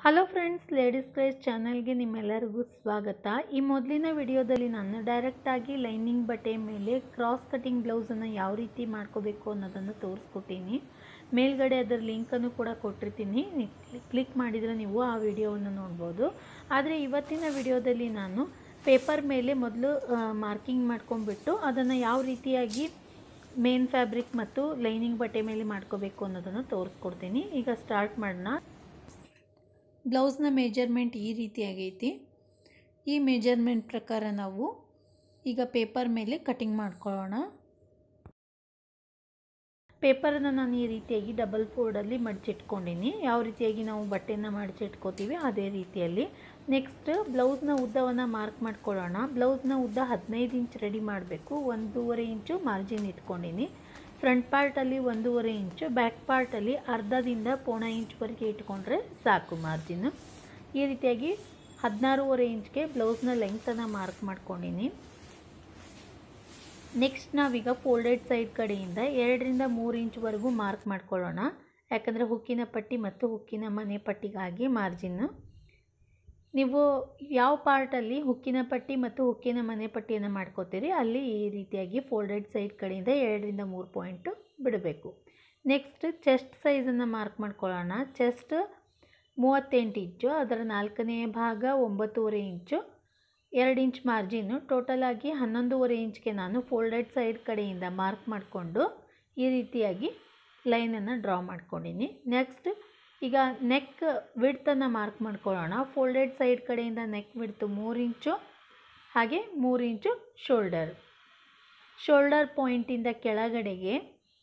hello friends ladies craze ಚಾನಲ್ಗೆ ನಿಮ್ಮೆಲ್ಲರಿಗೂ ಸ್ವಾಗತ ಈ ಮೊದಲಿನ ವಿಡಿಯೋದಲ್ಲಿ ನಾನು ಡೈರೆಕ್ಟಾಗಿ ಲೈನಿಂಗ್ ಬಟ್ಟೆ ಮೇಲೆ ಕ್ರಾಸ್ ಕಟಿಂಗ್ ಬ್ಲೌಸನ್ನು ಯಾವ ರೀತಿ ಮಾಡ್ಕೋಬೇಕು ಅನ್ನೋದನ್ನು ತೋರಿಸ್ಕೊಟ್ಟಿನಿ ಮೇಲ್ಗಡೆ ಅದರ ಲಿಂಕನ್ನು ಕೂಡ ಕೊಟ್ಟಿರ್ತೀನಿ ಕ್ಲಿಕ್ ಮಾಡಿದರೆ ನೀವು ಆ ವಿಡಿಯೋವನ್ನು ನೋಡ್ಬೋದು ಆದರೆ ಇವತ್ತಿನ ವಿಡಿಯೋದಲ್ಲಿ ನಾನು ಪೇಪರ್ ಮೇಲೆ ಮೊದಲು ಮಾರ್ಕಿಂಗ್ ಮಾಡ್ಕೊಂಡ್ಬಿಟ್ಟು ಅದನ್ನು ಯಾವ ರೀತಿಯಾಗಿ ಮೇನ್ ಫ್ಯಾಬ್ರಿಕ್ ಮತ್ತು ಲೈನಿಂಗ್ ಬಟ್ಟೆ ಮೇಲೆ ಮಾಡ್ಕೋಬೇಕು ಅನ್ನೋದನ್ನು ತೋರಿಸ್ಕೊಡ್ತೀನಿ ಈಗ ಸ್ಟಾರ್ಟ್ ಮಾಡೋಣ ಬ್ಲೌಸ್ನ ಮೆಜರ್ಮೆಂಟ್ ಈ ರೀತಿಯಾಗೈತಿ ಈ ಮೆಜರ್ಮೆಂಟ್ ಪ್ರಕಾರ ನಾವು ಈಗ ಪೇಪರ್ ಮೇಲೆ ಕಟಿಂಗ್ ಮಾಡ್ಕೊಳ್ಳೋಣ ಪೇಪರನ್ನು ನಾನು ಈ ರೀತಿಯಾಗಿ ಡಬಲ್ ಫೋಲ್ಡಲ್ಲಿ ಮಡಚಿಟ್ಕೊಂಡಿನಿ ಯಾವ ರೀತಿಯಾಗಿ ನಾವು ಬಟ್ಟೆನ ಮಡಚಿಟ್ಕೋತೀವಿ ಅದೇ ರೀತಿಯಲ್ಲಿ ನೆಕ್ಸ್ಟ್ ಬ್ಲೌಸ್ನ ಉದ್ದವನ್ನು ಮಾರ್ಕ್ ಮಾಡ್ಕೊಳ್ಳೋಣ ಬ್ಲೌಸ್ನ ಉದ್ದ ಹದಿನೈದು ಇಂಚ್ ರೆಡಿ ಮಾಡಬೇಕು ಒಂದೂವರೆ ಇಂಚು ಮಾರ್ಜಿನ್ ಇಟ್ಕೊಂಡಿನಿ ಫ್ರಂಟ್ ಪಾರ್ಟಲ್ಲಿ ಒಂದೂವರೆ ಇಂಚು ಬ್ಯಾಕ್ ಪಾರ್ಟಲ್ಲಿ ಅರ್ಧದಿಂದ ಪೋಣ ಇಂಚ್ವರೆಗೆ ಇಟ್ಕೊಂಡ್ರೆ ಸಾಕು ಮಾರ್ಜಿನ್ ಈ ರೀತಿಯಾಗಿ ಹದಿನಾರೂವರೆ ಇಂಚ್ಗೆ ಬ್ಲೌಸ್ನ ಲೆಂಗ್ತನ್ನು ಮಾರ್ಕ್ ಮಾಡ್ಕೊಂಡಿನಿ ನೆಕ್ಸ್ಟ್ ನಾವೀಗ ಫೋಲ್ಡೆಡ್ ಸೈಡ್ ಕಡೆಯಿಂದ ಎರಡರಿಂದ ಮೂರು ಇಂಚ್ವರೆಗೂ ಮಾರ್ಕ್ ಮಾಡ್ಕೊಳ್ಳೋಣ ಯಾಕಂದರೆ ಹುಕ್ಕಿನ ಪಟ್ಟಿ ಮತ್ತು ಹುಕ್ಕಿನ ಮನೆ ಪಟ್ಟಿಗಾಗಿ ಮಾರ್ಜಿನ್ನು ನೀವು ಯಾವ ಪಾರ್ಟಲ್ಲಿ ಹುಕ್ಕಿನ ಪಟ್ಟಿ ಮತ್ತು ಹುಕ್ಕಿನ ಮನೆ ಪಟ್ಟಿಯನ್ನು ಮಾಡ್ಕೋತೀರಿ ಅಲ್ಲಿ ಈ ರೀತಿಯಾಗಿ ಫೋಲ್ಡೆಡ್ ಸೈಡ್ ಕಡೆಯಿಂದ ಎರಡರಿಂದ ಮೂರು ಪಾಯಿಂಟು ಬಿಡಬೇಕು ನೆಕ್ಸ್ಟ್ ಚೆಸ್ಟ್ ಸೈಜನ್ನು ಮಾರ್ಕ್ ಮಾಡ್ಕೊಳ್ಳೋಣ ಚೆಸ್ಟ್ ಮೂವತ್ತೆಂಟು ಇಂಚು ಅದರ ನಾಲ್ಕನೇ ಭಾಗ ಒಂಬತ್ತೂವರೆ ಇಂಚು ಎರಡು ಇಂಚ್ ಮಾರ್ಜಿನ್ನು ಟೋಟಲಾಗಿ ಹನ್ನೊಂದೂವರೆ ಇಂಚ್ಗೆ ನಾನು ಫೋಲ್ಡೆಡ್ ಸೈಡ್ ಕಡೆಯಿಂದ ಮಾರ್ಕ್ ಮಾಡಿಕೊಂಡು ಈ ರೀತಿಯಾಗಿ ಲೈನನ್ನು ಡ್ರಾ ಮಾಡ್ಕೊಂಡಿನಿ ನೆಕ್ಸ್ಟ್ ಈಗ ನೆಕ್ ವಿಡ್ತನ್ನು ಮಾರ್ಕ್ ಮಾಡ್ಕೊಳ್ಳೋಣ ಫೋಲ್ಡೆಡ್ ಸೈಡ್ ಕಡೆಯಿಂದ ನೆಕ್ ವಿಡ್ತು ಮೂರು ಇಂಚು ಹಾಗೆ ಮೂರು ಇಂಚು ಶೋಲ್ಡರ್ ಶೋಲ್ಡರ್ ಪಾಯಿಂಟಿಂದ ಕೆಳಗಡೆಗೆ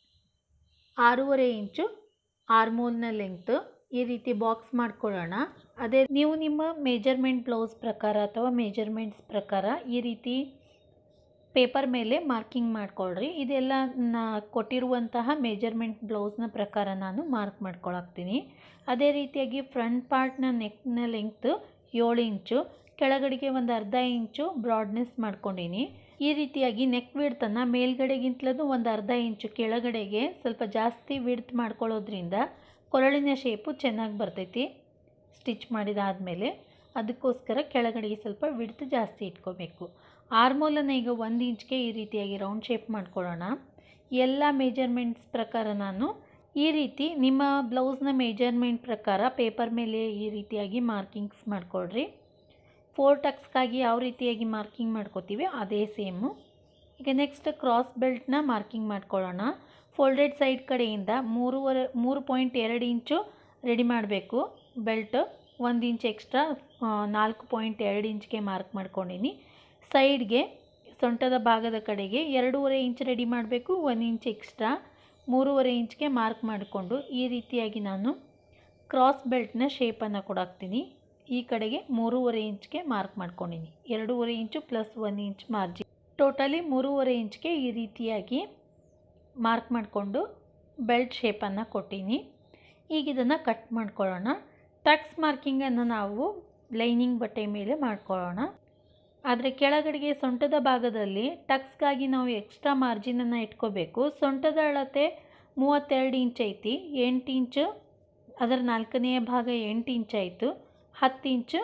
ಆರೂವರೆ ಇಂಚು ಆರ್ಮೋಲ್ನ ಲೆಂಗ್ತು ಈ ರೀತಿ ಬಾಕ್ಸ್ ಮಾಡ್ಕೊಳ್ಳೋಣ ಅದೇ ನೀವು ನಿಮ್ಮ ಮೇಜರ್ಮೆಂಟ್ ಬ್ಲೌಸ್ ಪ್ರಕಾರ ಅಥವಾ ಮೇಜರ್ಮೆಂಟ್ಸ್ ಪ್ರಕಾರ ಈ ರೀತಿ ಪೇಪರ್ ಮೇಲೆ ಮಾರ್ಕಿಂಗ್ ಮಾಡ್ಕೊಳ್ರಿ ಇದೆಲ್ಲ ನಾ ಕೊಟ್ಟಿರುವಂತಹ ಮೇಜರ್ಮೆಂಟ್ ಬ್ಲೌಸ್ನ ಪ್ರಕಾರ ನಾನು ಮಾರ್ಕ್ ಮಾಡ್ಕೊಳಕ್ತೀನಿ ಅದೇ ರೀತಿಯಾಗಿ ಫ್ರಂಟ್ ಪಾರ್ಟ್ನ ನೆಕ್ನ ಲೆಂಗ್ತ್ ಏಳು ಇಂಚು ಕೆಳಗಡೆಗೆ ಒಂದು ಅರ್ಧ ಇಂಚು ಬ್ರಾಡ್ನೆಸ್ ಮಾಡ್ಕೊಂಡಿನಿ ಈ ರೀತಿಯಾಗಿ ನೆಕ್ ವಿಡ್ತನ್ನು ಮೇಲ್ಗಡೆಗಿಂತಲೂ ಒಂದು ಅರ್ಧ ಇಂಚು ಕೆಳಗಡೆಗೆ ಸ್ವಲ್ಪ ಜಾಸ್ತಿ ವಿಡ್ತ್ ಮಾಡ್ಕೊಳ್ಳೋದ್ರಿಂದ ಕೊರಳಿನ ಶೇಪು ಚೆನ್ನಾಗಿ ಬರ್ತೈತಿ ಸ್ಟಿಚ್ ಮಾಡಿದಾದಮೇಲೆ ಅದಕ್ಕೋಸ್ಕರ ಕೆಳಗಡೆಗೆ ಸ್ವಲ್ಪ ವಿಡ್ತ್ ಜಾಸ್ತಿ ಇಟ್ಕೋಬೇಕು ಆರ್ಮೋಲನ್ನು ಈಗ ಒಂದು ಇಂಚ್ಗೆ ಈ ರೀತಿಯಾಗಿ ರೌಂಡ್ ಶೇಪ್ ಮಾಡ್ಕೊಳ್ಳೋಣ ಎಲ್ಲ ಮೇಜರ್ಮೆಂಟ್ಸ್ ಪ್ರಕಾರ ನಾನು ಈ ರೀತಿ ನಿಮ್ಮ ಬ್ಲೌಸ್ನ ಮೇಜರ್ಮೆಂಟ್ ಪ್ರಕಾರ ಪೇಪರ್ ಮೇಲೆ ಈ ರೀತಿಯಾಗಿ ಮಾರ್ಕಿಂಗ್ಸ್ ಮಾಡ್ಕೊಳ್ರಿ ಫೋರ್ ಟಕ್ಸ್ಗಾಗಿ ಯಾವ ರೀತಿಯಾಗಿ ಮಾರ್ಕಿಂಗ್ ಮಾಡ್ಕೋತೀವಿ ಅದೇ ಸೇಮು ಈಗ ನೆಕ್ಸ್ಟ್ ಕ್ರಾಸ್ ಬೆಲ್ಟ್ನ ಮಾರ್ಕಿಂಗ್ ಮಾಡ್ಕೊಳ್ಳೋಣ ಫೋಲ್ಡೆಡ್ ಸೈಡ್ ಕಡೆಯಿಂದ ಮೂರುವರೆ ಮೂರು ಪಾಯಿಂಟ್ ಎರಡು ಇಂಚು ರೆಡಿ ಮಾಡಬೇಕು ಬೆಲ್ಟ್ ಒಂದು ಇಂಚ್ ಎಕ್ಸ್ಟ್ರಾ ನಾಲ್ಕು ಪಾಯಿಂಟ್ ಎರಡು ಇಂಚ್ಗೆ ಮಾರ್ಕ್ ಮಾಡ್ಕೊಂಡಿನಿ ಸೈಡ್ಗೆ ಸೊಂಟದ ಭಾಗದ ಕಡೆಗೆ ಎರಡೂವರೆ ಇಂಚ್ ರೆಡಿ ಮಾಡಬೇಕು ಒಂದು ಇಂಚ್ ಎಕ್ಸ್ಟ್ರಾ ಮೂರುವರೆ ಇಂಚ್ಗೆ ಮಾರ್ಕ್ ಮಾಡಿಕೊಂಡು ಈ ರೀತಿಯಾಗಿ ನಾನು ಕ್ರಾಸ್ ಬೆಲ್ಟ್ನ ಶೇಪನ್ನು ಕೊಡಾಕ್ತೀನಿ ಈ ಕಡೆಗೆ ಮೂರುವರೆ ಇಂಚ್ಗೆ ಮಾರ್ಕ್ ಮಾಡ್ಕೊಂಡಿನಿ ಎರಡೂವರೆ ಇಂಚು ಪ್ಲಸ್ ಒಂದು ಇಂಚ್ ಮಾರ್ಜಿನ್ ಟೋಟಲಿ ಮೂರುವರೆ ಇಂಚ್ಗೆ ಈ ರೀತಿಯಾಗಿ ಮಾರ್ಕ್ ಮಾಡಿಕೊಂಡು ಬೆಲ್ಟ್ ಶೇಪನ್ನು ಕೊಟ್ಟೀನಿ ಈಗ ಇದನ್ನು ಕಟ್ ಮಾಡ್ಕೊಳ್ಳೋಣ ಟಕ್ಸ್ ಮಾರ್ಕಿಂಗನ್ನು ನಾವು ಲೈನಿಂಗ್ ಬಟ್ಟೆ ಮೇಲೆ ಮಾಡ್ಕೊಳ್ಳೋಣ ಆದರೆ ಕೆಳಗಡೆಗೆ ಸೊಂಟದ ಭಾಗದಲ್ಲಿ ಟಕ್ಸ್ಗಾಗಿ ನಾವು ಎಕ್ಸ್ಟ್ರಾ ಮಾರ್ಜಿನನ್ನು ಇಟ್ಕೋಬೇಕು ಸೊಂಟದ ಅಳತೆ ಮೂವತ್ತೆರಡು ಇಂಚ್ ಐತಿ ಎಂಟು ಇಂಚು ಅದರ ನಾಲ್ಕನೆಯ ಭಾಗ ಎಂಟು ಇಂಚ್ ಆಯಿತು ಹತ್ತು ಇಂಚು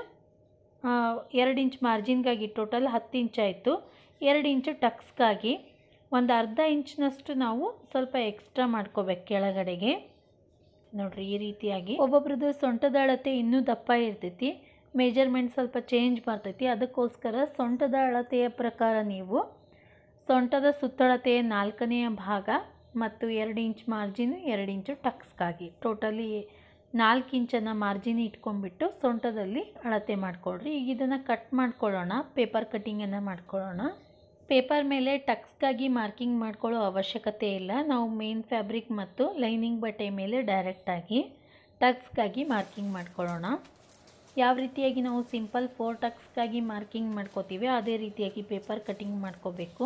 ಎರಡು ಇಂಚ್ ಮಾರ್ಜಿನ್ಗಾಗಿ ಟೋಟಲ್ ಹತ್ತು ಇಂಚ್ ಆಯಿತು ಎರಡು ಇಂಚು ಟಕ್ಸ್ಗಾಗಿ ಒಂದು ಅರ್ಧ ಇಂಚ್ನಷ್ಟು ನಾವು ಸ್ವಲ್ಪ ಎಕ್ಸ್ಟ್ರಾ ಮಾಡ್ಕೋಬೇಕು ಕೆಳಗಡೆಗೆ ನೋಡಿರಿ ಈ ರೀತಿಯಾಗಿ ಒಬ್ಬೊಬ್ರದ್ದು ಸೊಂಟದ ಅಳತೆ ಇನ್ನೂ ದಪ್ಪ ಇರ್ತೈತಿ ಮೆಜರ್ಮೆಂಟ್ ಸ್ವಲ್ಪ ಚೇಂಜ್ ಬರ್ತೈತಿ ಅದಕ್ಕೋಸ್ಕರ ಸೊಂಟದ ಅಳತೆಯ ಪ್ರಕಾರ ನೀವು ಸೊಂಟದ ಸುತ್ತಳತೆಯ ನಾಲ್ಕನೆಯ ಭಾಗ ಮತ್ತು ಎರಡು ಇಂಚ್ ಮಾರ್ಜಿನ್ ಎರಡು ಇಂಚು ಟಕ್ಸ್ಗಾಗಿ ಟೋಟಲಿ ನಾಲ್ಕು ಇಂಚನ್ನು ಮಾರ್ಜಿನ್ ಇಟ್ಕೊಂಡ್ಬಿಟ್ಟು ಸೊಂಟದಲ್ಲಿ ಅಳತೆ ಮಾಡ್ಕೊಳ್ರಿ ಈಗ ಇದನ್ನು ಕಟ್ ಮಾಡ್ಕೊಳ್ಳೋಣ ಪೇಪರ್ ಕಟ್ಟಿಂಗನ್ನು ಮಾಡ್ಕೊಳ್ಳೋಣ ಪೇಪರ್ ಮೇಲೆ ಟಕ್ಸ್ಗಾಗಿ ಮಾರ್ಕಿಂಗ್ ಮಾಡ್ಕೊಳ್ಳೋ ಅವಶ್ಯಕತೆ ಇಲ್ಲ ನಾವು ಮೇನ್ ಫ್ಯಾಬ್ರಿಕ್ ಮತ್ತು ಲೈನಿಂಗ್ ಬಟ್ಟೆ ಮೇಲೆ ಡೈರೆಕ್ಟಾಗಿ ಟಕ್ಸ್ಗಾಗಿ ಮಾರ್ಕಿಂಗ್ ಮಾಡ್ಕೊಳ್ಳೋಣ ಯಾವ ರೀತಿಯಾಗಿ ನಾವು ಸಿಂಪಲ್ ಫೋರ್ ಟಕ್ಸ್ಗಾಗಿ ಮಾರ್ಕಿಂಗ್ ಮಾಡ್ಕೋತೀವಿ ಅದೇ ರೀತಿಯಾಗಿ ಪೇಪರ್ ಕಟಿಂಗ್ ಮಾಡ್ಕೋಬೇಕು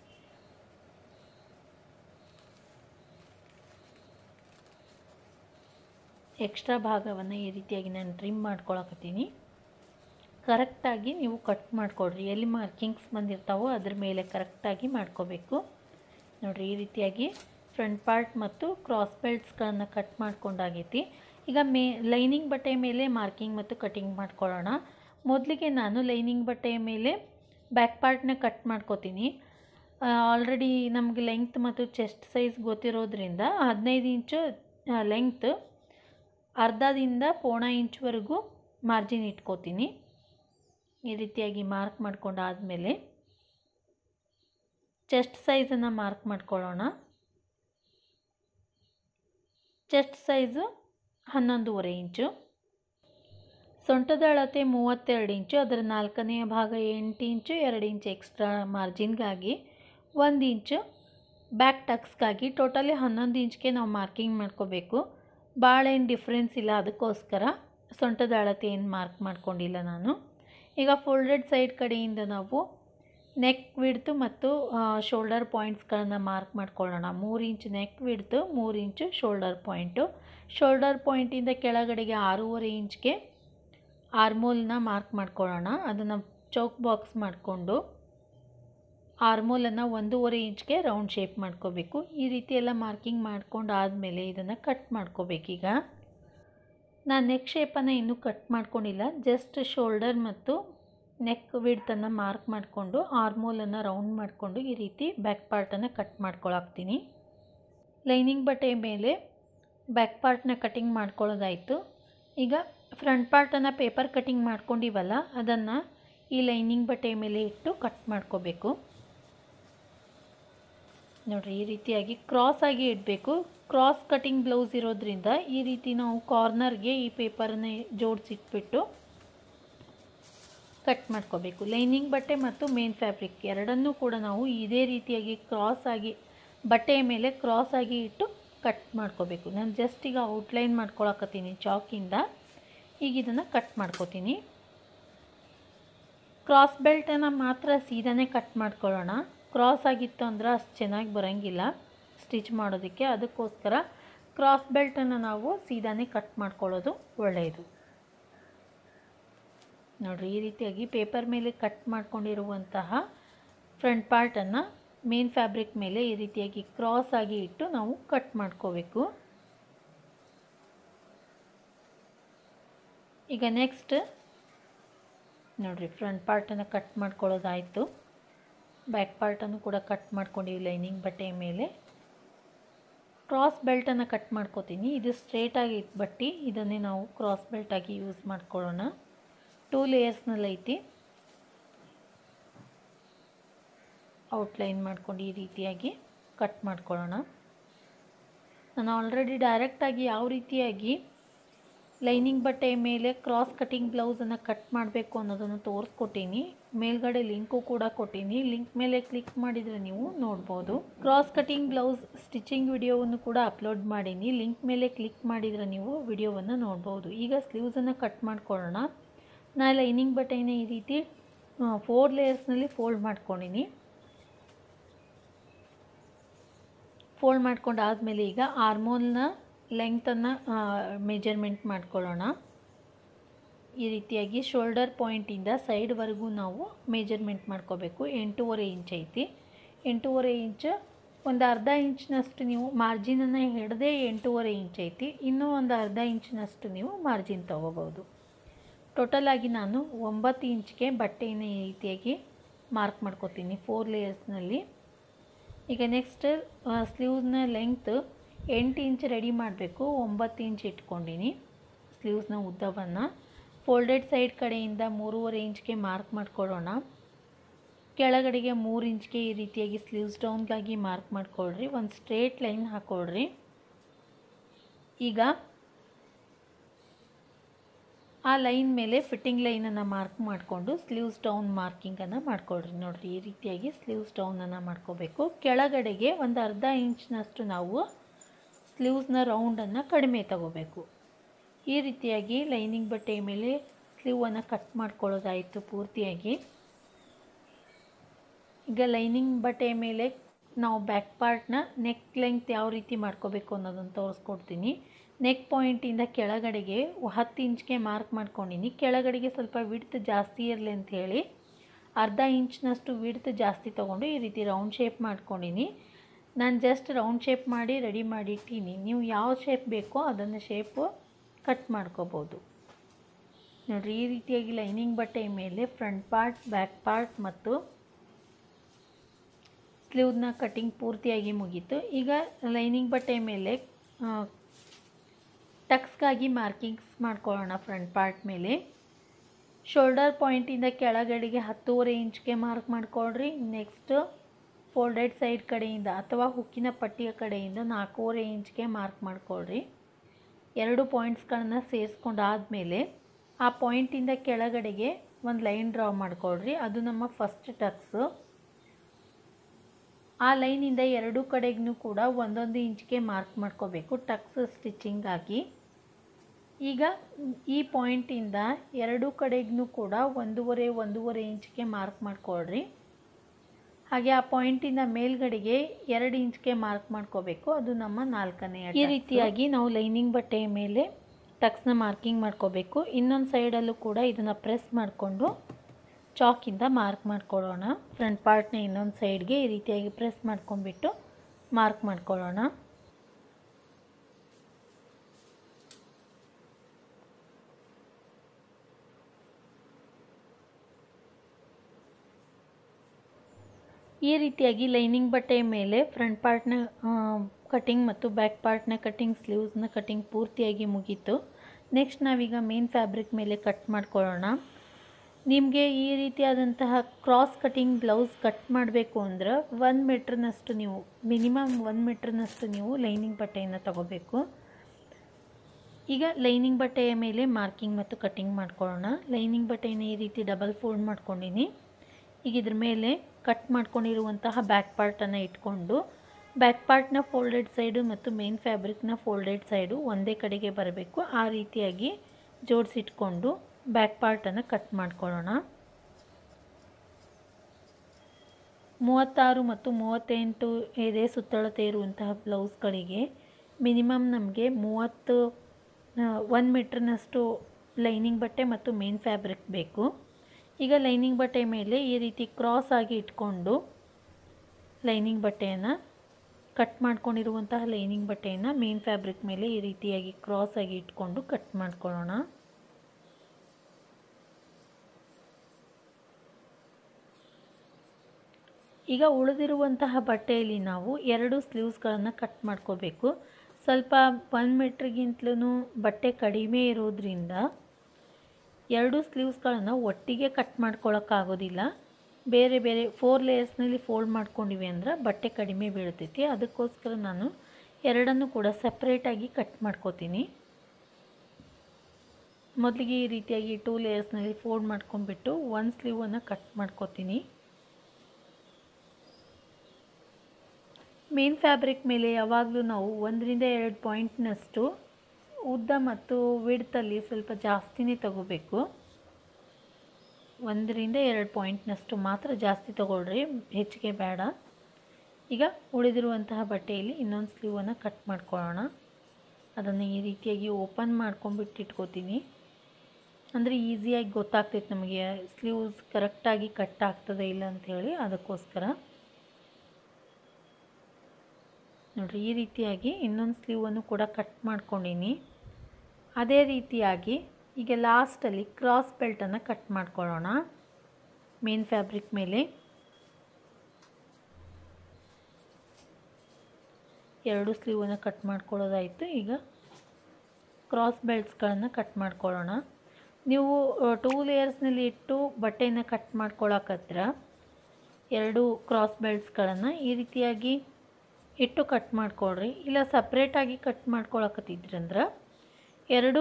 ಎಕ್ಸ್ಟ್ರಾ ಭಾಗವನ್ನು ಈ ರೀತಿಯಾಗಿ ನಾನು ಟ್ರಿಮ್ ಮಾಡ್ಕೊಳಕತ್ತೀನಿ ಕರೆಕ್ಟಾಗಿ ನೀವು ಕಟ್ ಮಾಡಿಕೊಡ್ರಿ ಎಲ್ಲಿ ಮಾರ್ಕಿಂಗ್ಸ್ ಬಂದಿರ್ತಾವೋ ಅದ್ರ ಮೇಲೆ ಕರೆಕ್ಟಾಗಿ ಮಾಡ್ಕೋಬೇಕು ನೋಡಿರಿ ಈ ರೀತಿಯಾಗಿ ಫ್ರಂಟ್ ಪಾರ್ಟ್ ಮತ್ತು ಕ್ರಾಸ್ ಬೆಲ್ಟ್ಸ್ಗಳನ್ನು ಕಟ್ ಮಾಡ್ಕೊಂಡಾಗೈತಿ ಈಗ ಮೇ ಲೈನಿಂಗ್ ಬಟ್ಟೆ ಮೇಲೆ ಮಾರ್ಕಿಂಗ್ ಮತ್ತು ಕಟಿಂಗ್ ಮಾಡ್ಕೊಳ್ಳೋಣ ಮೊದಲಿಗೆ ನಾನು ಲೈನಿಂಗ್ ಬಟ್ಟೆಯ ಮೇಲೆ ಬ್ಯಾಕ್ ಪಾರ್ಟ್ನ ಕಟ್ ಮಾಡ್ಕೋತೀನಿ ಆಲ್ರೆಡಿ ನಮಗೆ ಲೆಂಗ್ತ್ ಮತ್ತು ಚೆಸ್ಟ್ ಸೈಜ್ ಗೊತ್ತಿರೋದ್ರಿಂದ ಹದಿನೈದು ಇಂಚು ಲೆಂಗ್ತ್ ಅರ್ಧದಿಂದ ಪೋಣ ಇಂಚ್ವರೆಗೂ ಮಾರ್ಜಿನ್ ಇಟ್ಕೋತೀನಿ ಈ ರೀತಿಯಾಗಿ ಮಾರ್ಕ್ ಮಾಡ್ಕೊಂಡಾದಮೇಲೆ ಚೆಸ್ಟ್ ಸೈಜನ್ನು ಮಾರ್ಕ್ ಮಾಡ್ಕೊಳ್ಳೋಣ ಚೆಸ್ಟ್ ಸೈಜು ಹನ್ನೊಂದೂವರೆ ಇಂಚು ಸೊಂಟದ ಅಳತೆ ಮೂವತ್ತೆರಡು ಇಂಚು ಅದರ ನಾಲ್ಕನೆಯ ಭಾಗ ಎಂಟು ಇಂಚು ಎರಡು ಇಂಚು ಎಕ್ಸ್ಟ್ರಾ ಮಾರ್ಜಿನ್ಗಾಗಿ ಒಂದು ಇಂಚು ಬ್ಯಾಕ್ ಟಕ್ಸ್ಗಾಗಿ ಟೋಟಲಿ ಹನ್ನೊಂದು ಇಂಚ್ಗೆ ನಾವು ಮಾರ್ಕಿಂಗ್ ಮಾಡ್ಕೋಬೇಕು ಭಾಳ ಏನು ಡಿಫ್ರೆನ್ಸ್ ಇಲ್ಲ ಅದಕ್ಕೋಸ್ಕರ ಸೊಂಟದ ಅಳತೆ ಏನು ಮಾರ್ಕ್ ಮಾಡ್ಕೊಂಡಿಲ್ಲ ನಾನು ಈಗ ಫೋಲ್ಡೆಡ್ ಸೈಡ್ ಕಡೆಯಿಂದ ನಾವು ನೆಕ್ ವಿಡ್ತು ಮತ್ತು ಶೋಲ್ಡರ್ ಪಾಯಿಂಟ್ಸ್ಗಳನ್ನು ಮಾರ್ಕ್ ಮಾಡ್ಕೊಳ್ಳೋಣ ಮೂರು ಇಂಚ್ ನೆಕ್ ವಿಡ್ತು ಮೂರು ಇಂಚು ಶೋಲ್ಡರ್ ಪಾಯಿಂಟು ಶೋಲ್ಡರ್ ಪಾಯಿಂಟಿಂದ ಕೆಳಗಡೆಗೆ ಆರೂವರೆ ಇಂಚ್ಗೆ ಆರ್ಮೋಲ್ನ ಮಾರ್ಕ್ ಮಾಡ್ಕೊಳ್ಳೋಣ ಅದನ್ನು ಚೌಕ್ ಬಾಕ್ಸ್ ಮಾಡಿಕೊಂಡು ಆರ್ಮೋಲನ್ನು ಒಂದೂವರೆ ಇಂಚ್ಗೆ ರೌಂಡ್ ಶೇಪ್ ಮಾಡ್ಕೋಬೇಕು ಈ ರೀತಿ ಎಲ್ಲ ಮಾರ್ಕಿಂಗ್ ಮಾಡ್ಕೊಂಡು ಆದಮೇಲೆ ಇದನ್ನು ಕಟ್ ಮಾಡ್ಕೋಬೇಕೀಗ ನಾನು ನೆಕ್ ಶೇಪನ್ನು ಇನ್ನೂ ಕಟ್ ಮಾಡ್ಕೊಂಡಿಲ್ಲ ಜಸ್ಟ್ ಶೋಲ್ಡರ್ ಮತ್ತು ನೆಕ್ ವಿಡ್ತನ್ನು ಮಾರ್ಕ್ ಮಾಡಿಕೊಂಡು ಆರ್ಮೋಲನ್ನು ರೌಂಡ್ ಮಾಡಿಕೊಂಡು ಈ ರೀತಿ ಬ್ಯಾಕ್ ಪಾರ್ಟನ್ನು ಕಟ್ ಮಾಡ್ಕೊಳಾಕ್ತೀನಿ ಲೈನಿಂಗ್ ಬಟ್ಟೆ ಮೇಲೆ ಬ್ಯಾಕ್ ಪಾರ್ಟ್ನ ಕಟಿಂಗ್ ಮಾಡ್ಕೊಳ್ಳೋದಾಯಿತು ಈಗ ಫ್ರಂಟ್ ಪಾರ್ಟನ್ನು ಪೇಪರ್ ಕಟಿಂಗ್ ಮಾಡ್ಕೊಂಡಿವಲ್ಲ ಅದನ್ನು ಈ ಲೈನಿಂಗ್ ಬಟ್ಟೆ ಮೇಲೆ ಇಟ್ಟು ಕಟ್ ಮಾಡ್ಕೋಬೇಕು ನೋಡಿರಿ ಈ ರೀತಿಯಾಗಿ ಕ್ರಾಸ್ ಆಗಿ ಇಡಬೇಕು ಕ್ರಾಸ್ ಕಟಿಂಗ್ ಬ್ಲೌಸ್ ಇರೋದ್ರಿಂದ ಈ ರೀತಿ ನಾವು ಕಾರ್ನರ್ಗೆ ಈ ಪೇಪರನ್ನ ಜೋಡಿಸಿಟ್ಬಿಟ್ಟು ಕಟ್ ಮಾಡ್ಕೋಬೇಕು ಲೈನಿಂಗ್ ಬಟ್ಟೆ ಮತ್ತು ಮೇನ್ ಫ್ಯಾಬ್ರಿಕ್ ಎರಡನ್ನೂ ಕೂಡ ನಾವು ಇದೇ ರೀತಿಯಾಗಿ ಕ್ರಾಸ್ ಆಗಿ ಬಟ್ಟೆಯ ಮೇಲೆ ಕ್ರಾಸ್ ಆಗಿ ಇಟ್ಟು ಕಟ್ ಮಾಡ್ಕೋಬೇಕು ನಾನು ಜಸ್ಟ್ ಈಗ ಔಟ್ಲೈನ್ ಮಾಡ್ಕೊಳಕತ್ತೀನಿ ಚಾಕಿಂದ ಈಗ ಇದನ್ನು ಕಟ್ ಮಾಡ್ಕೋತೀನಿ ಕ್ರಾಸ್ ಬೆಲ್ಟನ್ನು ಮಾತ್ರ ಸೀದಾನೇ ಕಟ್ ಮಾಡ್ಕೊಳ್ಳೋಣ ಕ್ರಾಸ್ ಆಗಿತ್ತು ಅಂದ್ರೆ ಅಷ್ಟು ಚೆನ್ನಾಗಿ ಬರೋಂಗಿಲ್ಲ ಸ್ಟಿಚ್ ಮಾಡೋದಕ್ಕೆ ಅದಕ್ಕೋಸ್ಕರ ಕ್ರಾಸ್ ಬೆಲ್ಟನ್ನು ನಾವು ಸೀದಾನೇ ಕಟ್ ಮಾಡ್ಕೊಳ್ಳೋದು ಒಳ್ಳೆಯದು ನೋಡಿರಿ ಈ ರೀತಿಯಾಗಿ ಪೇಪರ್ ಮೇಲೆ ಕಟ್ ಮಾಡ್ಕೊಂಡಿರುವಂತಹ ಫ್ರಂಟ್ ಪಾರ್ಟನ್ನು ಮೇನ್ ಫ್ಯಾಬ್ರಿಕ್ ಮೇಲೆ ಈ ರೀತಿಯಾಗಿ ಕ್ರಾಸ್ ಆಗಿ ಇಟ್ಟು ನಾವು ಕಟ್ ಮಾಡ್ಕೋಬೇಕು ಈಗ ನೆಕ್ಸ್ಟ್ ನೋಡಿರಿ ಫ್ರಂಟ್ ಪಾರ್ಟನ್ನು ಕಟ್ ಮಾಡ್ಕೊಳ್ಳೋದಾಯಿತು ಬ್ಯಾಕ್ ಪಾರ್ಟನ್ನು ಕೂಡ ಕಟ್ ಮಾಡ್ಕೊಂಡಿವಿ ಲೈನಿಂಗ್ ಬಟ್ಟೆಯ ಮೇಲೆ ಕ್ರಾಸ್ ಬೆಲ್ಟನ್ನು ಕಟ್ ಮಾಡ್ಕೋತೀನಿ ಇದು ಸ್ಟ್ರೇಟಾಗಿ ಇತ್ತು ಬಟ್ಟೆ ಇದನ್ನೇ ನಾವು ಕ್ರಾಸ್ ಬೆಲ್ಟಾಗಿ ಯೂಸ್ ಮಾಡ್ಕೊಳ್ಳೋಣ ಟೂ ಲೇಯರ್ಸ್ನಲ್ಲಿ ಐತಿ ಔಟ್ಲೈನ್ ಮಾಡ್ಕೊಂಡು ಈ ರೀತಿಯಾಗಿ ಕಟ್ ಮಾಡ್ಕೊಳ್ಳೋಣ ನಾನು ಆಲ್ರೆಡಿ ಡೈರೆಕ್ಟಾಗಿ ಯಾವ ರೀತಿಯಾಗಿ ಲೈನಿಂಗ್ ಬಟ್ಟೆಯ ಮೇಲೆ ಕ್ರಾಸ್ ಕಟಿಂಗ್ ಬ್ಲೌಸನ್ನು ಕಟ್ ಮಾಡಬೇಕು ಅನ್ನೋದನ್ನು ತೋರಿಸ್ಕೊಟ್ಟೀನಿ ಮೇಲ್ಗಡೆ ಲಿಂಕು ಕೂಡ ಕೊಟ್ಟೀನಿ ಲಿಂಕ್ ಮೇಲೆ ಕ್ಲಿಕ್ ಮಾಡಿದರೆ ನೀವು ನೋಡ್ಬೋದು ಕ್ರಾಸ್ ಕಟಿಂಗ್ ಬ್ಲೌಸ್ ಸ್ಟಿಚಿಂಗ್ ವಿಡಿಯೋವನ್ನು ಕೂಡ ಅಪ್ಲೋಡ್ ಮಾಡೀನಿ ಲಿಂಕ್ ಮೇಲೆ ಕ್ಲಿಕ್ ಮಾಡಿದರೆ ನೀವು ವಿಡಿಯೋವನ್ನು ನೋಡ್ಬೋದು ಈಗ ಸ್ಲೀವ್ಸನ್ನು ಕಟ್ ಮಾಡ್ಕೊಳ್ಳೋಣ ನಾನು ಲೈನಿಂಗ್ ಬಟ್ಟೆನ ಈ ರೀತಿ ಫೋರ್ ಲೇಯರ್ಸ್ನಲ್ಲಿ ಫೋಲ್ಡ್ ಮಾಡ್ಕೊಂಡಿನಿ ಫೋಲ್ಡ್ ಮಾಡ್ಕೊಂಡು ಆದಮೇಲೆ ಈಗ ಆರ್ಮೋಲ್ನ ಲೆಂಗ್ತನ್ನು ಮೆಜರ್ಮೆಂಟ್ ಮಾಡ್ಕೊಳ್ಳೋಣ ಈ ರೀತಿಯಾಗಿ ಶೋಲ್ಡರ್ ಪಾಯಿಂಟಿಂದ ಸೈಡ್ವರೆಗೂ ನಾವು ಮೆಜರ್ಮೆಂಟ್ ಮಾಡ್ಕೋಬೇಕು ಎಂಟೂವರೆ ಇಂಚ್ ಐತಿ ಎಂಟೂವರೆ ಇಂಚ್ ಒಂದು ಅರ್ಧ ಇಂಚಿನಷ್ಟು ನೀವು ಮಾರ್ಜಿನನ್ನು ಹಿಡದೆ ಎಂಟೂವರೆ ಇಂಚ್ ಐತಿ ಇನ್ನೂ ಒಂದು ಅರ್ಧ ಇಂಚಿನಷ್ಟು ನೀವು ಮಾರ್ಜಿನ್ ತೊಗೋಬೋದು ಟೋಟಲಾಗಿ ನಾನು ಒಂಬತ್ತು ಇಂಚ್ಗೆ ಬಟ್ಟೆಯನ್ನು ಈ ರೀತಿಯಾಗಿ ಮಾರ್ಕ್ ಮಾಡ್ಕೋತೀನಿ ಫೋರ್ ಲೇಯರ್ಸ್ನಲ್ಲಿ ಈಗ ನೆಕ್ಸ್ಟ್ ಸ್ಲೀವ್ಸ್ನ ಲೆಂಗ್ತ್ ಎಂಟು ಇಂಚ್ ರೆಡಿ ಮಾಡಬೇಕು ಒಂಬತ್ತು ಇಂಚ್ ಇಟ್ಕೊಂಡಿನಿ ಸ್ಲೀವ್ಸ್ನ ಉದ್ದವನ್ನು ಫೋಲ್ಡೆಡ್ ಸೈಡ್ ಕಡೆಯಿಂದ ಮೂರುವರೆ ಇಂಚ್ಗೆ ಮಾರ್ಕ್ ಮಾಡ್ಕೊಳ್ಳೋಣ ಕೆಳಗಡೆಗೆ ಮೂರು ಇಂಚ್ಗೆ ಈ ರೀತಿಯಾಗಿ ಸ್ಲೀವ್ಸ್ ಡೌನ್ಗಾಗಿ ಮಾರ್ಕ್ ಮಾಡ್ಕೊಳ್ರಿ ಒಂದು ಸ್ಟ್ರೇಟ್ ಲೈನ್ ಹಾಕ್ಕೊಳ್ರಿ ಈಗ ಆ ಲೈನ್ ಮೇಲೆ ಫಿಟ್ಟಿಂಗ್ ಲೈನನ್ನು ಮಾರ್ಕ್ ಮಾಡಿಕೊಂಡು ಸ್ಲೀವ್ಸ್ ಡೌನ್ ಮಾರ್ಕಿಂಗನ್ನು ಮಾಡ್ಕೊಳ್ರಿ ನೋಡಿರಿ ಈ ರೀತಿಯಾಗಿ ಸ್ಲೀವ್ಸ್ ಡೌನನ್ನು ಮಾಡ್ಕೋಬೇಕು ಕೆಳಗಡೆಗೆ ಒಂದು ಅರ್ಧ ಇಂಚ್ನಷ್ಟು ನಾವು ಸ್ಲೀವ್ಸ್ನ ರೌಂಡನ್ನು ಕಡಿಮೆ ತಗೋಬೇಕು ಈ ರೀತಿಯಾಗಿ ಲೈನಿಂಗ್ ಬಟ್ಟೆಯ ಮೇಲೆ ಸ್ಲೀವನ್ನು ಕಟ್ ಮಾಡ್ಕೊಳ್ಳೋದಾಯಿತು ಪೂರ್ತಿಯಾಗಿ ಈಗ ಲೈನಿಂಗ್ ಬಟ್ಟೆಯ ಮೇಲೆ ನಾವು ಬ್ಯಾಕ್ ಪಾರ್ಟ್ನ ನೆಕ್ ಲೆಂಗ್ತ್ ಯಾವ ರೀತಿ ಮಾಡ್ಕೋಬೇಕು ಅನ್ನೋದನ್ನು ತೋರಿಸ್ಕೊಡ್ತೀನಿ ನೆಕ್ ಪಾಯಿಂಟಿಂದ ಕೆಳಗಡೆಗೆ ಹತ್ತು ಇಂಚ್ಗೆ ಮಾರ್ಕ್ ಮಾಡ್ಕೊಂಡಿನಿ ಕೆಳಗಡೆಗೆ ಸ್ವಲ್ಪ ವಿಡ್ತ್ ಜಾಸ್ತಿ ಇರಲಿ ಅಂತ ಹೇಳಿ ಅರ್ಧ ಇಂಚ್ನಷ್ಟು ವಿಡ್ತ್ ಜಾಸ್ತಿ ತೊಗೊಂಡು ಈ ರೀತಿ ರೌಂಡ್ ಶೇಪ್ ಮಾಡ್ಕೊಂಡಿನಿ ನಾನು ಜಸ್ಟ್ ರೌಂಡ್ ಶೇಪ್ ಮಾಡಿ ರೆಡಿ ಮಾಡಿ ಇಟ್ಟೀನಿ ನೀವು ಯಾವ ಶೇಪ್ ಬೇಕೋ ಅದನ್ನು ಶೇಪು ಕಟ್ ಮಾಡ್ಕೋಬೋದು ನೋಡಿರಿ ಈ ರೀತಿಯಾಗಿ ಲೈನಿಂಗ್ ಬಟ್ಟೆ ಮೇಲೆ ಫ್ರಂಟ್ ಪಾರ್ಟ್ ಬ್ಯಾಕ್ ಪಾರ್ಟ್ ಮತ್ತು ಸ್ಲೀವ್ನ ಕಟ್ಟಿಂಗ್ ಪೂರ್ತಿಯಾಗಿ ಮುಗೀತು ಈಗ ಲೈನಿಂಗ್ ಬಟ್ಟೆ ಮೇಲೆ ಟಕ್ಸ್ಗಾಗಿ ಮಾರ್ಕಿಂಗ್ಸ್ ಮಾಡ್ಕೊಳ್ಳೋಣ ಫ್ರಂಟ್ ಪಾರ್ಟ್ ಮೇಲೆ ಶೋಲ್ಡರ್ ಪಾಯಿಂಟಿಂದ ಕೆಳಗಡೆಗೆ ಹತ್ತೂವರೆ ಇಂಚ್ಗೆ ಮಾರ್ಕ್ ಮಾಡ್ಕೊಳ್ರಿ ನೆಕ್ಸ್ಟ್ ಫೋಲ್ಡೆಡ್ ಸೈಡ್ ಕಡೆಯಿಂದ ಅಥವಾ ಹುಕ್ಕಿನ ಪಟ್ಟಿಯ ಕಡೆಯಿಂದ ನಾಲ್ಕೂವರೆ ಇಂಚ್ಗೆ ಮಾರ್ಕ್ ಮಾಡ್ಕೊಳ್ರಿ ಎರಡು ಪಾಯಿಂಟ್ಸ್ಗಳನ್ನ ಸೇರಿಸ್ಕೊಂಡಾದಮೇಲೆ ಆ ಪಾಯಿಂಟಿಂದ ಕೆಳಗಡೆಗೆ ಒಂದು ಲೈನ್ ಡ್ರಾ ಮಾಡ್ಕೊಳ್ರಿ ಅದು ನಮ್ಮ ಫಸ್ಟ್ ಟಕ್ಸು ಆ ಲೈನಿಂದ ಎರಡು ಕಡೆಗೂ ಕೂಡ ಒಂದೊಂದು ಇಂಚ್ಗೆ ಮಾರ್ಕ್ ಮಾಡ್ಕೋಬೇಕು ಟಕ್ಸ್ ಸ್ಟಿಚಿಂಗ್ ಆಗಿ ಈಗ ಈ ಪಾಯಿಂಟಿಂದ ಎರಡು ಕಡೆಗೂ ಕೂಡ ಒಂದೂವರೆ ಒಂದೂವರೆ ಇಂಚ್ಗೆ ಮಾರ್ಕ್ ಮಾಡ್ಕೊಳ್ರಿ ಹಾಗೆ ಆ ಪಾಯಿಂಟಿಂದ ಮೇಲ್ಗಡೆಗೆ ಎರಡು ಇಂಚ್ಗೆ ಮಾರ್ಕ್ ಮಾಡ್ಕೋಬೇಕು ಅದು ನಮ್ಮ ನಾಲ್ಕನೇ ಈ ರೀತಿಯಾಗಿ ನಾವು ಲೈನಿಂಗ್ ಬಟ್ಟೆಯ ಮೇಲೆ ಟಕ್ಸ್ನ ಮಾರ್ಕಿಂಗ್ ಮಾಡ್ಕೋಬೇಕು ಇನ್ನೊಂದು ಸೈಡಲ್ಲೂ ಕೂಡ ಇದನ್ನು ಪ್ರೆಸ್ ಮಾಡಿಕೊಂಡು ಚಾಕಿಂದ ಮಾರ್ಕ್ ಮಾಡ್ಕೊಳ್ಳೋಣ ಫ್ರಂಟ್ ಪಾರ್ಟ್ನ ಇನ್ನೊಂದು ಸೈಡ್ಗೆ ಈ ರೀತಿಯಾಗಿ ಪ್ರೆಸ್ ಮಾಡ್ಕೊಂಡ್ಬಿಟ್ಟು ಮಾರ್ಕ್ ಮಾಡ್ಕೊಳ್ಳೋಣ ಈ ರೀತಿಯಾಗಿ ಲೈನಿಂಗ್ ಬಟ್ಟೆಯ ಮೇಲೆ ಫ್ರಂಟ್ ಪಾರ್ಟ್ನ ಕಟಿಂಗ್ ಮತ್ತು ಬ್ಯಾಕ್ ಪಾರ್ಟ್ನ ಕಟಿಂಗ್ ಸ್ಲೀವ್ಸ್ನ ಕಟಿಂಗ್ ಪೂರ್ತಿಯಾಗಿ ಮುಗೀತು ನೆಕ್ಸ್ಟ್ ನಾವೀಗ ಮೇನ್ ಫ್ಯಾಬ್ರಿಕ್ ಮೇಲೆ ಕಟ್ ಮಾಡ್ಕೊಳ್ಳೋಣ ನಿಮಗೆ ಈ ರೀತಿಯಾದಂತಹ ಕ್ರಾಸ್ ಕಟಿಂಗ್ ಬ್ಲೌಸ್ ಕಟ್ ಮಾಡಬೇಕು ಅಂದ್ರೆ ಒಂದು ಮೀಟ್ರ್ನಷ್ಟು ನೀವು ಮಿನಿಮಮ್ ಒಂದು ಮೀಟ್ರ್ನಷ್ಟು ನೀವು ಲೈನಿಂಗ್ ಬಟ್ಟೆಯನ್ನು ತಗೋಬೇಕು ಈಗ ಲೈನಿಂಗ್ ಬಟ್ಟೆಯ ಮೇಲೆ ಮಾರ್ಕಿಂಗ್ ಮತ್ತು ಕಟಿಂಗ್ ಮಾಡ್ಕೊಳ್ಳೋಣ ಲೈನಿಂಗ್ ಬಟ್ಟೆಯನ್ನು ಈ ರೀತಿ ಡಬಲ್ ಫೋಲ್ಡ್ ಮಾಡ್ಕೊಂಡಿನಿ ಈಗ ಇದ್ರ ಮೇಲೆ ಕಟ್ ಮಾಡ್ಕೊಂಡಿರುವಂತಹ ಬ್ಯಾಕ್ ಪಾರ್ಟನ್ನು ಇಟ್ಕೊಂಡು ಬ್ಯಾಕ್ ಪಾರ್ಟ್ನ ಫೋಲ್ಡೆಡ್ ಸೈಡು ಮತ್ತು ಮೇನ್ ಫ್ಯಾಬ್ರಿಕ್ನ ಫೋಲ್ಡೆಡ್ ಸೈಡು ಒಂದೇ ಕಡೆಗೆ ಬರಬೇಕು ಆ ರೀತಿಯಾಗಿ ಜೋಡಿಸಿಟ್ಕೊಂಡು ಬ್ಯಾಕ್ ಪಾರ್ಟನ್ನು ಕಟ್ ಮಾಡ್ಕೊಳ್ಳೋಣ ಮೂವತ್ತಾರು ಮತ್ತು ಮೂವತ್ತೆಂಟು ಎದೆ ಸುತ್ತಳತೆ ಇರುವಂತಹ ಬ್ಲೌಸ್ಗಳಿಗೆ ಮಿನಿಮಮ್ ನಮಗೆ ಮೂವತ್ತು ಒಂದು ಮೀಟ್ರ್ನಷ್ಟು ಲೈನಿಂಗ್ ಬಟ್ಟೆ ಮತ್ತು ಮೇನ್ ಫ್ಯಾಬ್ರಿಕ್ ಬೇಕು ಈಗ ಲೈನಿಂಗ್ ಬಟ್ಟೆ ಮೇಲೆ ಈ ರೀತಿ ಕ್ರಾಸ್ ಆಗಿ ಇಟ್ಕೊಂಡು ಲೈನಿಂಗ್ ಬಟ್ಟೆಯನ್ನು ಕಟ್ ಮಾಡ್ಕೊಂಡಿರುವಂತಹ ಲೈನಿಂಗ್ ಬಟ್ಟೆಯನ್ನು ಮೇನ್ ಫ್ಯಾಬ್ರಿಕ್ ಮೇಲೆ ಈ ರೀತಿಯಾಗಿ ಕ್ರಾಸ್ ಆಗಿ ಇಟ್ಕೊಂಡು ಕಟ್ ಮಾಡ್ಕೊಳ್ಳೋಣ ಈಗ ಉಳಿದಿರುವಂತಹ ಬಟ್ಟೆಯಲ್ಲಿ ನಾವು ಎರಡು ಸ್ಲೀವ್ಸ್ಗಳನ್ನು ಕಟ್ ಮಾಡ್ಕೋಬೇಕು ಸ್ವಲ್ಪ ಒನ್ ಮೀಟ್ರಿಗಿಂತಲೂ ಬಟ್ಟೆ ಕಡಿಮೆ ಇರೋದ್ರಿಂದ ಎರಡು ಸ್ಲೀವ್ಸ್ಗಳನ್ನು ಒಟ್ಟಿಗೆ ಕಟ್ ಮಾಡ್ಕೊಳ್ಳೋಕ್ಕಾಗೋದಿಲ್ಲ ಬೇರೆ ಬೇರೆ ಫೋರ್ ಲೇಯರ್ಸ್ನಲ್ಲಿ ಫೋಲ್ಡ್ ಮಾಡ್ಕೊಂಡಿವಿ ಅಂದ್ರೆ ಬಟ್ಟೆ ಕಡಿಮೆ ಬೀಳ್ತೈತಿ ಅದಕ್ಕೋಸ್ಕರ ನಾನು ಎರಡನ್ನು ಕೂಡ ಸಪ್ರೇಟಾಗಿ ಕಟ್ ಮಾಡ್ಕೋತೀನಿ ಮೊದಲಿಗೆ ಈ ರೀತಿಯಾಗಿ ಟೂ ಲೇಯರ್ಸ್ನಲ್ಲಿ ಫೋಲ್ಡ್ ಮಾಡ್ಕೊಂಡ್ಬಿಟ್ಟು ಒಂದು ಸ್ಲೀವನ್ನು ಕಟ್ ಮಾಡ್ಕೋತೀನಿ ಮೇನ್ ಫ್ಯಾಬ್ರಿಕ್ ಮೇಲೆ ಯಾವಾಗಲೂ ನಾವು ಒಂದರಿಂದ ಎರಡು ಪಾಯಿಂಟ್ನಷ್ಟು ಉದ್ದ ಮತ್ತು ವಿಡ್ತಲ್ಲಿ ಸ್ವಲ್ಪ ಜಾಸ್ತಿನೇ ತಗೋಬೇಕು ಒಂದರಿಂದ ಎರಡು ಪಾಯಿಂಟ್ನಷ್ಟು ಮಾತ್ರ ಜಾಸ್ತಿ ತಗೊಳ್ರಿ ಹೆಚ್ಚಿಗೆ ಬೇಡ ಈಗ ಉಳಿದಿರುವಂತಹ ಬಟ್ಟೆಯಲ್ಲಿ ಇನ್ನೊಂದು ಸ್ಲೀವನ್ನು ಕಟ್ ಮಾಡ್ಕೊಳ್ಳೋಣ ಅದನ್ನು ಈ ರೀತಿಯಾಗಿ ಓಪನ್ ಮಾಡ್ಕೊಂಬಿಟ್ಟು ಇಟ್ಕೋತೀನಿ ಅಂದರೆ ಈಸಿಯಾಗಿ ಗೊತ್ತಾಗ್ತೈತೆ ನಮಗೆ ಸ್ಲೀವ್ಸ್ ಕರೆಕ್ಟಾಗಿ ಕಟ್ ಆಗ್ತದೆ ಇಲ್ಲ ಅಂಥೇಳಿ ಅದಕ್ಕೋಸ್ಕರ ನೋಡಿರಿ ಈ ರೀತಿಯಾಗಿ ಇನ್ನೊಂದು ಸ್ಲೀವನ್ನು ಕೂಡ ಕಟ್ ಮಾಡ್ಕೊಂಡೀನಿ ಅದೇ ರೀತಿಯಾಗಿ ಈಗ ಲಾಸ್ಟಲ್ಲಿ ಕ್ರಾಸ್ ಬೆಲ್ಟನ್ನು ಕಟ್ ಮಾಡ್ಕೊಳ್ಳೋಣ ಮೇನ್ ಫ್ಯಾಬ್ರಿಕ್ ಮೇಲೆ ಎರಡು ಸ್ಲೀವನ್ನು ಕಟ್ ಮಾಡ್ಕೊಳ್ಳೋದಾಯಿತು ಈಗ ಕ್ರಾಸ್ ಬೆಲ್ಟ್ಸ್ಗಳನ್ನು ಕಟ್ ಮಾಡ್ಕೊಳ್ಳೋಣ ನೀವು ಟೂ ಲೇಯರ್ಸ್ನಲ್ಲಿ ಇಟ್ಟು ಬಟ್ಟೆಯನ್ನು ಕಟ್ ಮಾಡ್ಕೊಳಕತ್ರ ಎರಡು ಕ್ರಾಸ್ ಬೆಲ್ಟ್ಸ್ಗಳನ್ನು ಈ ರೀತಿಯಾಗಿ ಇಟ್ಟು ಕಟ್ ಮಾಡ್ಕೊಳ್ರಿ ಇಲ್ಲ ಸಪ್ರೇಟಾಗಿ ಕಟ್ ಮಾಡ್ಕೊಳಕತ್ತಿದ್ರಂದ್ರೆ ಎರಡು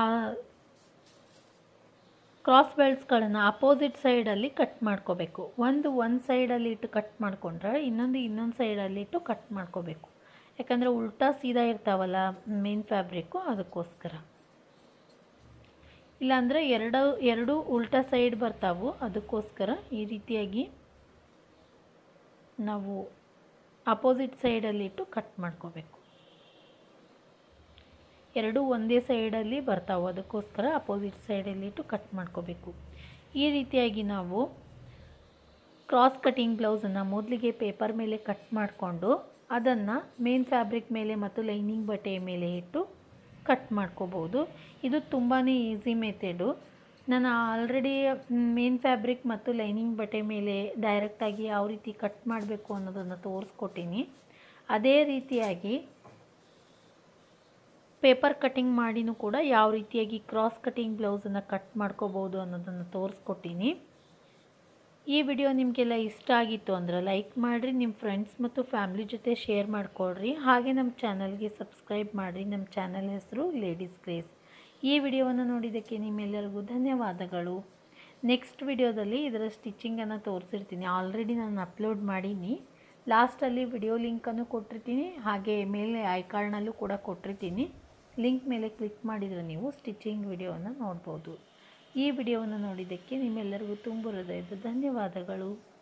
ಕ್ರಾಸ್ ಬೆಲ್ಟ್ಸ್ಗಳನ್ನು ಅಪೋಸಿಟ್ ಸೈಡಲ್ಲಿ ಕಟ್ ಮಾಡ್ಕೋಬೇಕು ಒಂದು ಒಂದು ಸೈಡಲ್ಲಿ ಇಟ್ಟು ಕಟ್ ಮಾಡ್ಕೊಂಡ್ರೆ ಇನ್ನೊಂದು ಇನ್ನೊಂದು ಸೈಡಲ್ಲಿ ಇಟ್ಟು ಕಟ್ ಮಾಡ್ಕೋಬೇಕು ಯಾಕಂದರೆ ಉಲ್ಟಾ ಸೀದಾ ಇರ್ತಾವಲ್ಲ ಮೇನ್ ಫ್ಯಾಬ್ರಿಕ್ಕು ಅದಕ್ಕೋಸ್ಕರ ಇಲ್ಲಾಂದರೆ ಎರಡು ಎರಡು ಉಲ್ಟಾ ಸೈಡ್ ಬರ್ತಾವು ಅದಕ್ಕೋಸ್ಕರ ಈ ರೀತಿಯಾಗಿ ನಾವು ಅಪೋಸಿಟ್ ಸೈಡಲ್ಲಿ ಇಟ್ಟು ಕಟ್ ಮಾಡ್ಕೋಬೇಕು ಎರಡು ಒಂದೇ ಸೈಡಲ್ಲಿ ಬರ್ತಾವೆ ಅದಕ್ಕೋಸ್ಕರ ಅಪೋಸಿಟ್ ಸೈಡಲ್ಲಿ ಇಟ್ಟು ಕಟ್ ಮಾಡ್ಕೋಬೇಕು ಈ ರೀತಿಯಾಗಿ ನಾವು ಕ್ರಾಸ್ ಕಟಿಂಗ್ ಬ್ಲೌಸನ್ನು ಮೊದಲಿಗೆ ಪೇಪರ್ ಮೇಲೆ ಕಟ್ ಮಾಡಿಕೊಂಡು ಅದನ್ನು ಮೇನ್ ಫ್ಯಾಬ್ರಿಕ್ ಮೇಲೆ ಮತ್ತು ಲೈನಿಂಗ್ ಬಟ್ಟೆಯ ಮೇಲೆ ಇಟ್ಟು ಕಟ್ ಮಾಡ್ಕೋಬೋದು ಇದು ತುಂಬಾ ಈಸಿ ಮೆಥೆಡು ನಾನು ಆಲ್ರೆಡಿ ಮೇನ್ ಫ್ಯಾಬ್ರಿಕ್ ಮತ್ತು ಲೈನಿಂಗ್ ಬಟ್ಟೆ ಮೇಲೆ ಡೈರೆಕ್ಟಾಗಿ ಯಾವ ರೀತಿ ಕಟ್ ಮಾಡಬೇಕು ಅನ್ನೋದನ್ನು ತೋರಿಸ್ಕೊಟ್ಟಿನಿ ಅದೇ ರೀತಿಯಾಗಿ ಪೇಪರ್ ಕಟ್ಟಿಂಗ್ ಮಾಡಿನೂ ಕೂಡ ಯಾವ ರೀತಿಯಾಗಿ ಕ್ರಾಸ್ ಕಟ್ಟಿಂಗ್ ಬ್ಲೌಸನ್ನು ಕಟ್ ಮಾಡ್ಕೋಬೋದು ಅನ್ನೋದನ್ನು ತೋರಿಸ್ಕೊಟ್ಟಿನಿ ಈ ವಿಡಿಯೋ ನಿಮಗೆಲ್ಲ ಇಷ್ಟ ಆಗಿತ್ತು ಅಂದ್ರೆ ಲೈಕ್ ಮಾಡಿರಿ ನಿಮ್ಮ ಫ್ರೆಂಡ್ಸ್ ಮತ್ತು ಫ್ಯಾಮ್ಲಿ ಜೊತೆ ಶೇರ್ ಮಾಡಿಕೊಡ್ರಿ ಹಾಗೆ ನಮ್ಮ ಚಾನಲ್ಗೆ ಸಬ್ಸ್ಕ್ರೈಬ್ ಮಾಡಿರಿ ನಮ್ಮ ಚಾನಲ್ ಹೆಸರು ಲೇಡೀಸ್ ಗ್ರೇಸ್ ಈ ವಿಡಿಯೋವನ್ನು ನೋಡಿದ್ದಕ್ಕೆ ನಿಮ್ಮೆಲ್ಲರಿಗೂ ಧನ್ಯವಾದಗಳು ನೆಕ್ಸ್ಟ್ ವಿಡಿಯೋದಲ್ಲಿ ಇದರ ಸ್ಟಿಚಿಂಗನ್ನು ತೋರಿಸಿರ್ತೀನಿ ಆಲ್ರೆಡಿ ನಾನು ಅಪ್ಲೋಡ್ ಮಾಡೀನಿ ಲಾಸ್ಟಲ್ಲಿ ವಿಡಿಯೋ ಲಿಂಕನ್ನು ಕೊಟ್ಟಿರ್ತೀನಿ ಹಾಗೆ ಮೇಲೆ ಐ ಕಾರ್ಡ್ನಲ್ಲೂ ಕೂಡ ಕೊಟ್ಟಿರ್ತೀನಿ ಲಿಂಕ್ ಮೇಲೆ ಕ್ಲಿಕ್ ಮಾಡಿದರೆ ನೀವು ಸ್ಟಿಚಿಂಗ್ ವಿಡಿಯೋವನ್ನು ನೋಡ್ಬೋದು ಈ ವಿಡಿಯೋವನ್ನು ನೋಡಿದ್ದಕ್ಕೆ ನಿಮ್ಮೆಲ್ಲರಿಗೂ ತುಂಬ ಹೃದಯದ ಧನ್ಯವಾದಗಳು